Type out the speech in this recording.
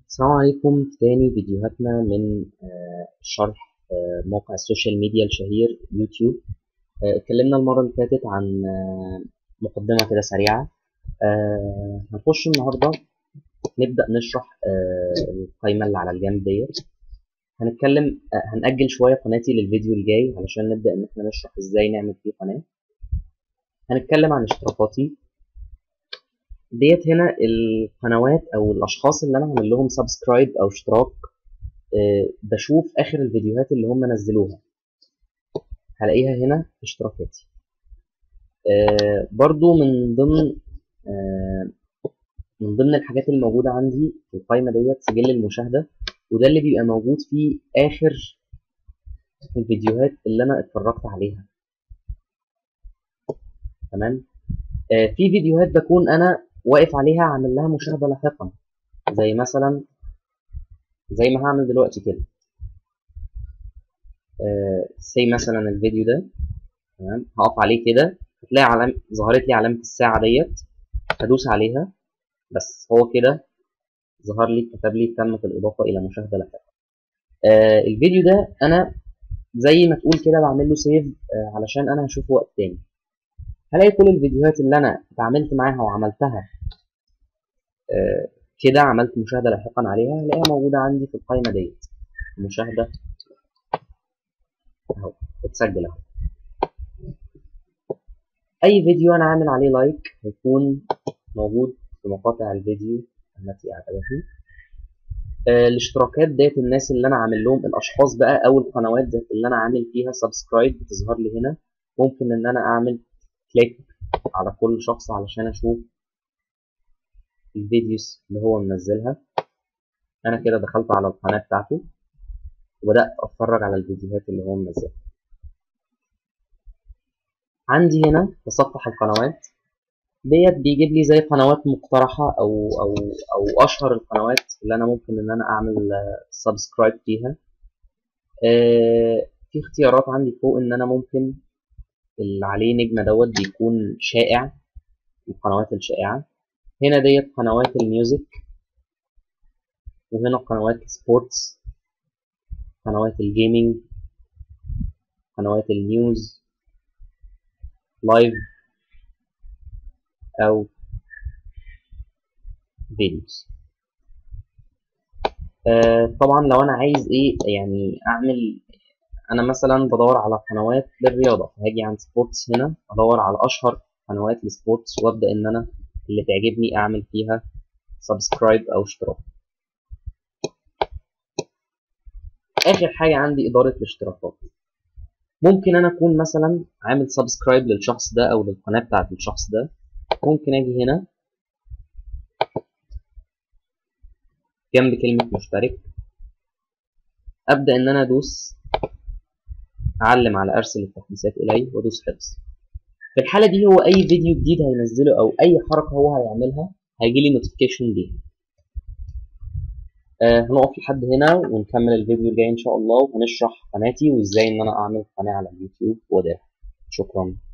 السلام عليكم في تاني فيديوهاتنا من آه، شرح آه، موقع السوشيال ميديا الشهير يوتيوب آه، اتكلمنا المرة اللي فاتت عن آه، مقدمة كده سريعة آه، هنخش النهاردة نبدأ نشرح آه، القايمة اللي على الجنب ديت هنتكلم آه، هنأجل شوية قناتي للفيديو الجاي علشان نبدأ إن احنا نشرح ازاي نعمل فيه قناة هنتكلم عن اشتراكاتي ديت هنا القنوات او الاشخاص اللي انا عامل لهم سبسكرايب او اشتراك آه، بشوف اخر الفيديوهات اللي هم نزلوها هلاقيها هنا في اشتراكاتي آه، برضو من ضمن آه، من ضمن الحاجات اللي موجودة عندي في القائمة ديت سجل المشاهدة وده اللي بيبقى موجود في آخر الفيديوهات اللي أنا اتفرجت عليها تمام آه، في فيديوهات بكون أنا واقف عليها عامل لها مشاهدة لاحقا زي مثلا زي ما هعمل دلوقتي كده سي مثلا الفيديو ده تمام هقف عليه كده هتلاقي علامة ظهرت لي علامة الساعة ديت هدوس عليها بس هو كده ظهر لي كتب لي تمت الإضافة إلى مشاهدة لاحقا آه الفيديو ده أنا زي ما تقول كده بعمل له سيف آه علشان أنا هشوفه وقت تاني هلاقي كل الفيديوهات اللي أنا اتعاملت معاها وعملتها آه كده عملت مشاهدة لاحقا عليها هلاقيها موجودة عندي في القائمة ديت مشاهدة اهو اتسجل اهو اي فيديو انا عامل عليه لايك هيكون موجود في مقاطع الفيديو التي اعجبتني آه الاشتراكات ديت الناس اللي انا عامل لهم الاشخاص بقى او القنوات ذات اللي انا عامل فيها سبسكرايب بتظهر لي هنا ممكن ان انا اعمل كليك على كل شخص علشان اشوف الفيديوز اللي هو منزلها انا كده دخلت على القناة بتاعته وبدأت اتفرج على الفيديوهات اللي هو منزلها عندي هنا تصفح القنوات ديت بيجيب لي زي قنوات مقترحة أو أو أو أشهر القنوات اللي أنا ممكن إن أنا أعمل سبسكرايب فيها آه في اختيارات عندي فوق إن أنا ممكن اللي عليه نجمة دوت بيكون شائع القنوات الشائعة هنا ديت قنوات الميوزك وهنا قنوات سبورتس قنوات الجيمنج قنوات النيوز لايف او فيديوز آه طبعا لو انا عايز ايه يعني اعمل انا مثلا بدور على قنوات للرياضه فهاجي عند سبورتس هنا ادور على اشهر قنوات السبورتس وابدا ان انا اللي تعجبني اعمل فيها سبسكرايب او اشتراك اخر حاجه عندي اداره الاشتراكات ممكن انا اكون مثلا عامل سبسكرايب للشخص ده او للقناه بتاعت الشخص ده ممكن اجي هنا جنب كلمه مشترك ابدا ان انا ادوس اعلم على ارسل التحديثات الي وادوس حفظ في الحاله دي هو اي فيديو جديد هينزله او اي حركه هو هيعملها هيجي لي نوتيفيكيشن ليها آه هنقف لحد هنا ونكمل الفيديو الجاي ان شاء الله وهنشرح قناتي وازاي ان انا اعمل قناه على اليوتيوب وده شكرا